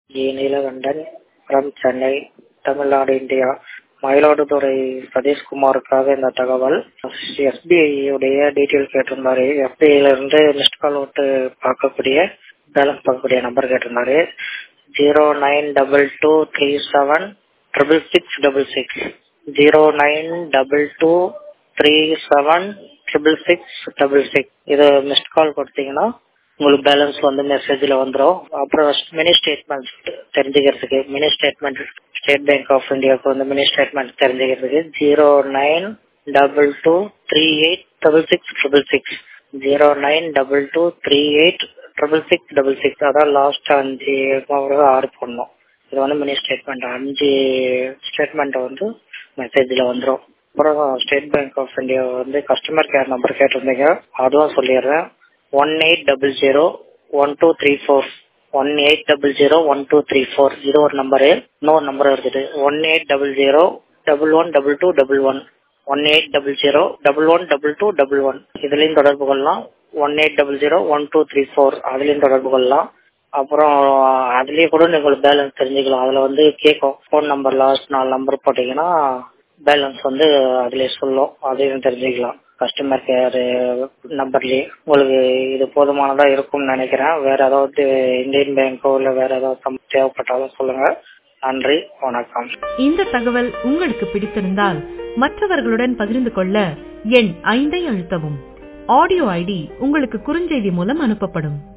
A Neelakandan from Chennai Tamil Nadu India Mayiladuthurai சதீஷ்குமாருக்காக இந்த தகவல் எஸ்பிஐ உடைய டீட்டெயில் கேட்டிருந்தாரு எஸ்பிஐல இருந்து மிஸ்ட் கால் விட்டு பார்க்கக்கூடிய பேலன்ஸ் பார்க்கக்கூடிய நம்பர் கேட்டிருந்தாரு zero nine double two three seven triple six double six zero nine double two three seven triple six double six இது மிஸ்ட் கால் கொடுத்தீங்கன்னா உங்களுக்கு பேலன்ஸ் வந்து மெசேஜ்ல வந்துடும் அப்புறம் மினி ஸ்டேட்மெண்ட் தெரிஞ்சுக்கிறதுக்கு mini statement State Bank of இந்தியாவுக்கு வந்து மினி ஸ்டேட்மெண்ட் தெரிஞ்சுக்கிறதுக்கு zero nine double two three eight double six triple six zero nine double two three eight triple six double six அதான் லாஸ்ட் அஞ்சு ஆறு பண்ணோம் இது வந்து மினி ஸ்டேட்மெண்ட் அஞ்சு ஸ்டேட்மெண்ட் வந்து மெசேஜ்ல வந்துடும் அப்புறம் ஸ்டேட் பேங்க் ஆஃப் இந்தியா வந்து கஸ்டமர் கேர் நம்பர் கேட்டிருந்தீங்க அதுவும் சொல்லிடுறேன் one eight double zero one two three four one eight double zero one two three four இது ஒரு நம்பரு இன்னொரு நம்பர் இருக்குது one eight double zero double one double two double one one eight double zero double one double two double one இதுலயும் தொடர்பு கொள்ளலாம் one eight double zero one two three four அதுலயும் தொடர்பு கொள்ளலாம் அப்புறம் அதுலயே கூட நீங்கள் பேலன்ஸ் தெரிஞ்சுக்கலாம் அதுல வந்து கேட்கும் ஃபோன் நம்பர் லாஸ்ட் நாலு நம்பர் போட்டீங்கன்னா பேலன்ஸ் வந்து அதுலயே சொல்லும் அதையும் தெரிஞ்சுக்கலாம் கஸ்டமர் கேர் நம்பர்லயே உங்களுக்கு இது போதுமானதா இருக்கும்னு நினைக்கிறேன் வேற ஏதாவது இந்தியன் பேங்கோ இல்ல வேற ஏதாவது தேவைப்பட்டாலும் சொல்லுங்க நன்றி வணக்கம் இந்த தகவல் உங்களுக்கு பிடித்திருந்தால் மற்றவர்களுடன் பகிர்ந்து கொள்ள எண் ஐந்தை அழுத்தவும் ஆடியோ ஐடி உங்களுக்கு குறுஞ்செய்தி மூலம் அனுப்பப்படும்